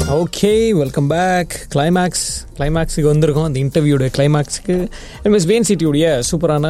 Okay welcome back climax கிளைமேக்ஸுக்கு வந்திருக்கோம் அந்த இன்டர்வியூட கிளைமேக்ஸுக்கு எம்எஸ் வேன் சிட்டியுடைய சூப்பரான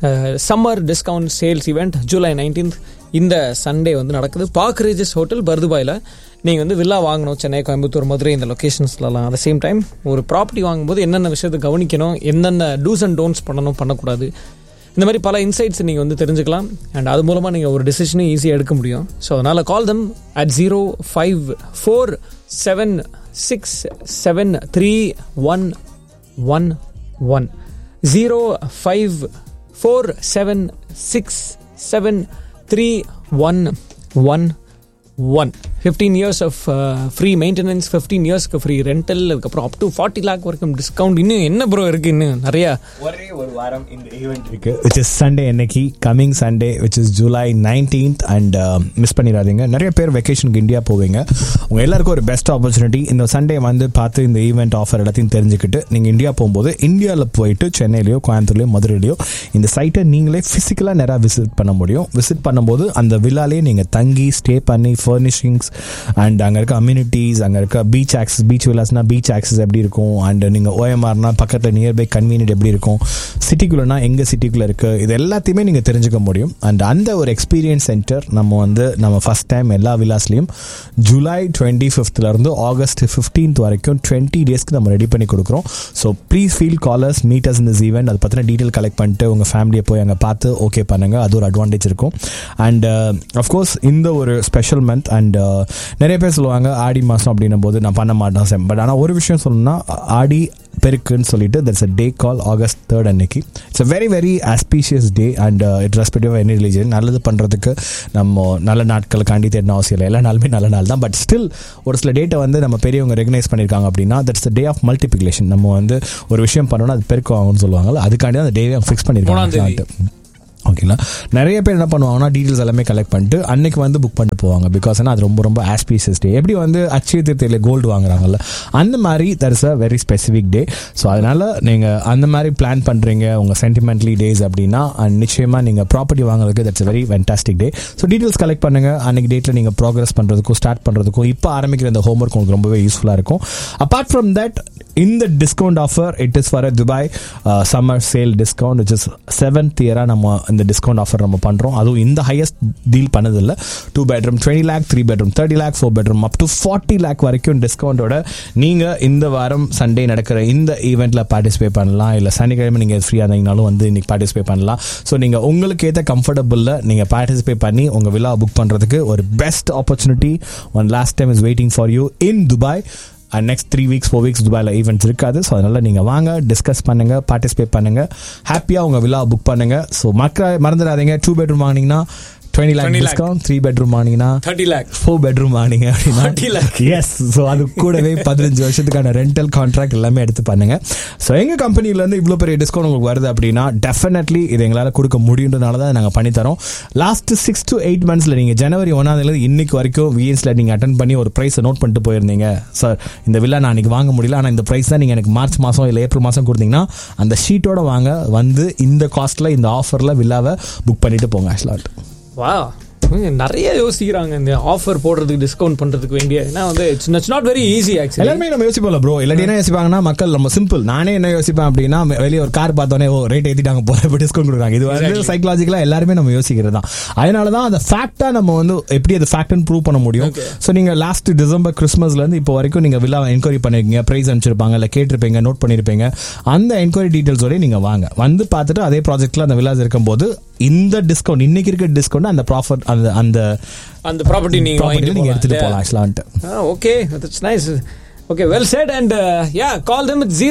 summer discount sales event July nineteenth இந்த சண்டே வந்து நடக்குது பார்க் ரேஜஸ் ஹோட்டல் பர்துபாயில் நீங்கள் வந்து வில்லா வாங்கணும் சென்னை கோயம்புத்தூர் மதுரை இந்த லொக்கேஷன்ஸ்லலாம் அட் சேம் டைம் ஒரு ப்ராப்பர்ட்டி வாங்கும்போது என்னென்ன விஷயத்தை கவனிக்கணும் என்னென்ன டூஸ் அண்ட் டோன்ட்ஸ் பண்ணணும் பண்ணக்கூடாது இந்த மாதிரி பல இன்சைட்ஸ் நீங்கள் வந்து தெரிஞ்சுக்கலாம் அண்ட் அது மூலமாக நீங்கள் ஒரு டிசிஷனும் ஈஸியாக எடுக்க முடியும் ஸோ அதனால் call them at zero five four seven six seven three one one one zero five four seven six seven three one one one fifteen years of free maintenance fifteen இயர்ஸ்க்கு free rental அதுக்கப்புறம் up to forty lakh வரைக்கும் discount இன்னும் என்ன bro இருக்குது இன்னும் நிறையா ஒரே ஒரு வாரம் இந்த ஈவெண்ட் இருக்கு விச் இஸ் சண்டே அன்னைக்கு coming Sunday which is July nineteenth and miss பண்ணிடாதீங்க நிறைய பேர் வெக்கேஷனுக்கு இந்தியா போவீங்க உங்க எல்லாருக்கும் ஒரு பெஸ்ட் ஆப்பர்ச்சுனிட்டி இந்த சண்டே வந்து பார்த்து இந்த ஈவெண்ட் ஆஃபர் எல்லாத்தையும் தெரிஞ்சுக்கிட்டு நீங்க இந்தியா போகும்போது இந்தியாவில் போயிட்டு சென்னையிலயோ கோயம்புத்தூர்லயோ மதுரையிலயோ இந்த சைட்டை நீங்களே பிசிக்கலாக நேராக விசிட் பண்ண முடியும் விசிட் பண்ணும்போது அந்த விழாலே நீங்க தங்கி ஸ்டே பண்ணி ஃபர்னிஷிங்ஸ் அண்ட் அங்கே இருக்க அம்யூனிட்டிஸ் அங்கே இருக்க பீச் ஆக்சஸ் பீச் விலாஸ்னா பீச் ஆக்சஸ் எப்படி இருக்கும் அண்ட் நீங்கள் ஓஎம்ஆர்னா பக்கத்தில் நியர்பை கன்வீனியன்ட் எப்படி இருக்கும் சிட்டிக்குள்ளனா எங்கே சிட்டிக்குள்ளே இருக்குது இது எல்லாத்தையுமே நீங்கள் தெரிஞ்சுக்க முடியும் அண்ட் அந்த ஒரு எக்ஸ்பீரியன்ஸ் சென்டர் நம்ம வந்து நம்ம ஃபஸ்ட் டைம் எல்லா விலாஸ்லையும் ஜூலை டுவெண்ட்டி ஃபிஃப்த்லேருந்து ஆகஸ்ட் ஃபிஃப்டீன்த் வரைக்கும் டுவெண்ட்டி டேஸ்க்கு நம்ம ரெடி பண்ணி கொடுக்குறோம் so please feel callers meters இந்த ஈவெண்ட் அதை பற்றின டீட்டெயில் கலெக்ட் பண்ணிட்டு உங்கள் ஃபேமிலியை போய் அங்கே பார்த்து ஓகே பண்ணுங்கள் அது ஒரு அட்வான்டேஜ் இருக்கும் அண்ட் அஃப்கோர்ஸ் இந்த ஒரு ஸ்பெஷல் மந்த் அண்ட் நிறைய பேர் சொல்லுவாங்க ஆடி மாதம் அப்படின்னும் போது நான் பண்ண மாட்டேன் சார் பட் ஆனால் ஒரு விஷயம் சொல்லணும்னா ஆடி பெருக்குன்னு சொல்லிட்டு that's a day call August third அன்னைக்கு it's a very very auspicious day and it respective any religion நல்லது பண்ணுறதுக்கு நம்ம நல்ல நாட்களுக்காண்டி தேடின அவசியம் இல்லை எல்லா நாளுமே நல்ல நாள் தான் பட் ஸ்டில் ஒரு சில டேட்டை வந்து நம்ம பெரியவங்க ரெகனைஸ் பண்ணியிருக்காங்க அப்படின்னா that's the day of multiplication நம்ம வந்து ஒரு விஷயம் பண்ணோம்னா அது பெருக்குவாங்கன்னு சொல்லுவாங்கல்ல அதுக்காண்டி தான் அந்த டேவே ஃபிக்ஸ் பண்ணியிருக்காங்க ஓகேங்களா நிறைய பேர் என்ன பண்ணுவாங்கன்னா டீட்டெயில்ஸ் எல்லாமே கலெக்ட் பண்ணிட்டு அன்னைக்கு வந்து புக் பண்ணிட்டு போவாங்க பிகாஸ் அது ரொம்ப ரொம்ப ஆஸ்பீசியஸ் டே எப்படி வந்து அச்சய தீர்த்தையில் கோல்டு வாங்குறாங்கல்ல அந்த மாதிரி that is a very specific day so அதனால நீங்கள் அந்த மாதிரி பிளான் பண்ணுறீங்க உங்கள் சென்டிமெண்ட்லி டேஸ் அப்படின்னா and நிச்சயமாக நீங்கள் ப்ராப்பர்ட்டி வாங்குறதுக்கு that's very fantastic day so details collect பண்ணுங்கள் அன்னைக்கு டேட்டில் நீங்கள் ப்ராக்ரஸ் பண்ணுறதுக்கும் ஸ்டார்ட் பண்ணுறதுக்கும் இப்போ ஆரம்பிக்கிற இந்த ஹோம்ஒர்க் உங்களுக்கு ரொம்பவே யூஸ்ஃபுல்லாக இருக்கும் அப்பார்ட் ஃப்ரம் தட் இந்த discount offer it is for a Dubai summer sale discount which is seventh இயராக நம்ம இந்த டிஸ்கவுண்ட் ஆஃபர் நம்ம பண்ணுறோம் அதுவும் இந்த ஹையஸ்ட் டீல் பண்ணதில்லை two bedroom twenty lakh three bedroom thirty lakh four bedroom up to forty lakh வரைக்கும் டிஸ்கவுண்டோட நீங்கள் இந்த வாரம் சண்டே நடக்கிற இந்த ஈவெண்ட்டில் பார்ட்டிசிபேட் பண்ணலாம் இல்லை சனிக்கிழமை நீங்கள் ஃப்ரீயாக இருந்தீங்கனாலும் வந்து இன்னைக்கு பார்ட்டிசிபேட் பண்ணலாம் ஸோ நீங்கள் உங்களுக்கு ஏற்ற கம்ஃபர்டபுளில் நீங்கள் பார்ட்டிசிபேட் பண்ணி உங்கள் விழா புக் பண்ணுறதுக்கு ஒரு best opportunity one last time is waiting for you in Dubai and next three weeks four weeks துபாயில் ஈவெண்ட்ஸ் இருக்காது ஸோ அதனால் நீங்கள் வாங்க டிஸ்கஸ் பண்ணுங்கள் பார்ட்டிசிபேட் பண்ணுங்கள் ஹாப்பியாக உங்கள் விழா புக் பண்ணுங்கள் ஸோ மக்கள் மறந்துடாதீங்க டூ பெட்ரூம் வாங்கினீங்கன்னா twenty lakh 20 lakh. Discount three bedroom வாங்கினீங்கன்னா தேர்ட்டி லேக் ஃபோர் பெட்ரூம் வாங்கினீங்க அப்படின்னா 40 lakh. எஸ் ஸோ அது கூடவே பதினஞ்சு வருஷத்துக்கான ரெண்டல் கான்ட்ராக்ட் எல்லாமே எடுத்து பண்ணுங்க ஸோ எங்கள் கம்பெனிலேருந்து இவ்வளோ பெரிய டிஸ்கவுண்ட் உங்களுக்கு வருது அப்படின்னா டெஃபினெட்லி இது எங்களால் கொடுக்க முடியுன்றனால தான் நாங்கள் பண்ணித்தரோம் லாஸ்ட் சிக்ஸ் டு எயிட் மந்த்ஸில் நீங்கள் ஜனவரி ஒன்றாந்தேலேருந்து இன்னைக்கு வரைக்கும் விஎன்ஸில் நீங்கள் அட்டன் பண்ணி ஒரு ப்ரைஸை நோட் பண்ணிட்டு போயிருந்தீங்க சார் இந்த வில்லா நான் அன்றைக்கி வாங்க முடியல ஆனால் இந்த ப்ரைஸ் தான் நீங்கள் எனக்கு மார்ச் மாதம் இல்லை ஏப்ரல் மாதம் கொடுத்தீங்கன்னா அந்த ஷீட்டோட வாங்க வந்து இந்த காஸ்ட்டில் இந்த ஆஃபரில் வில்லாவை புக் பண்ணிட்டு போங்க ஆக்சுவலாக வா நிறைய யோசிக்கிறாங்க இந்த ஆஃபர் போடுறதுக்கு டிஸ்கவுண்ட் பண்றதுக்கு வேண்டிய ஏன்னா வந்து it's not very easy actually எல்லாருமே நம்ம யோசிப்போம்ல ப்ரோ இல்லாட்டி என்ன யோசிப்பாங்கன்னா மக்கள் நம்ம சிம்பிள் நானே என்ன யோசிப்பேன் அப்படின்னா வெளியே ஒரு கார் பார்த்தோன்னே ஓ ரேட் ஏற்றிட்டாங்க போல இப்போ டிஸ்கவுண்ட் கொடுக்குறாங்க இது வந்து Exactly. சைக்கலாஜிக்கலாக எல்லாருமே நம்ம யோசிக்கிறது தான் அதனால தான் அந்த ஃபேக்டா நம்ம வந்து எப்படி அது ஃபேக்ட்னு ப்ரூவ் பண்ண முடியும் Okay. ஸோ நீங்க லாஸ்ட் டிசம்பர் கிறிஸ்மஸ்ல இருந்து இப்போ வரைக்கும் நீங்க விழா என்கொயரி பண்ணிருக்கீங்க ப்ரைஸ் அனுப்பிச்சிருப்பாங்க இல்லை கேட்டிருப்பீங்க நோட் பண்ணிருப்பீங்க அந்த என்கொயரி டீடைல்ஸோட நீங்க வாங்க வந்து பார்த்துட்டு அதே ப்ராஜெக்ட்ல அந்த விழாஸ் இருக்கும்போது இந்த டிஸ்கவுண்ட் இன்னைக்கு இருக்க டிஸ்கவுண்ட் அந்த ப்ராஃபிட் அந்த அந்த அந்த ப்ராப்பர்ட்டி நீங்க ப்ராப்பர்ட்டியில் வாங்கிட்டு நீங்க எடுத்துட்டு போகலாம் போகலாம் ஆக்சுவலான்ட்டு Ah, okay, that's nice. Okay, well said. And uh, yeah, call them at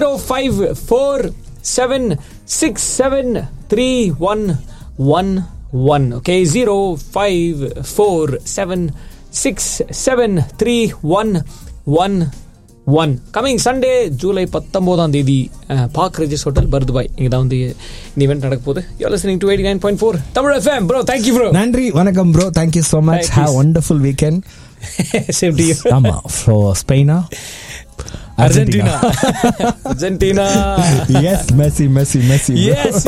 0547673111. Okay, 0547673111. Coming Sunday July பத்தொம்போதாம் தேதி பார்க் ரெஜிஸ் ஹோட்டல் பர்துபாய் இங்கே தான் வந்து இந்த ஈவெண்ட் நடக்க போகுது you listening to eighty nine point four Tamil FM bro thank you bro நன்றி வணக்கம் bro thank you so much Thank you. Have wonderful weekend same to you ஆமா ஸோ ஸ்பெயினா Argentina Argentina yes Messi Messi Messi Yes,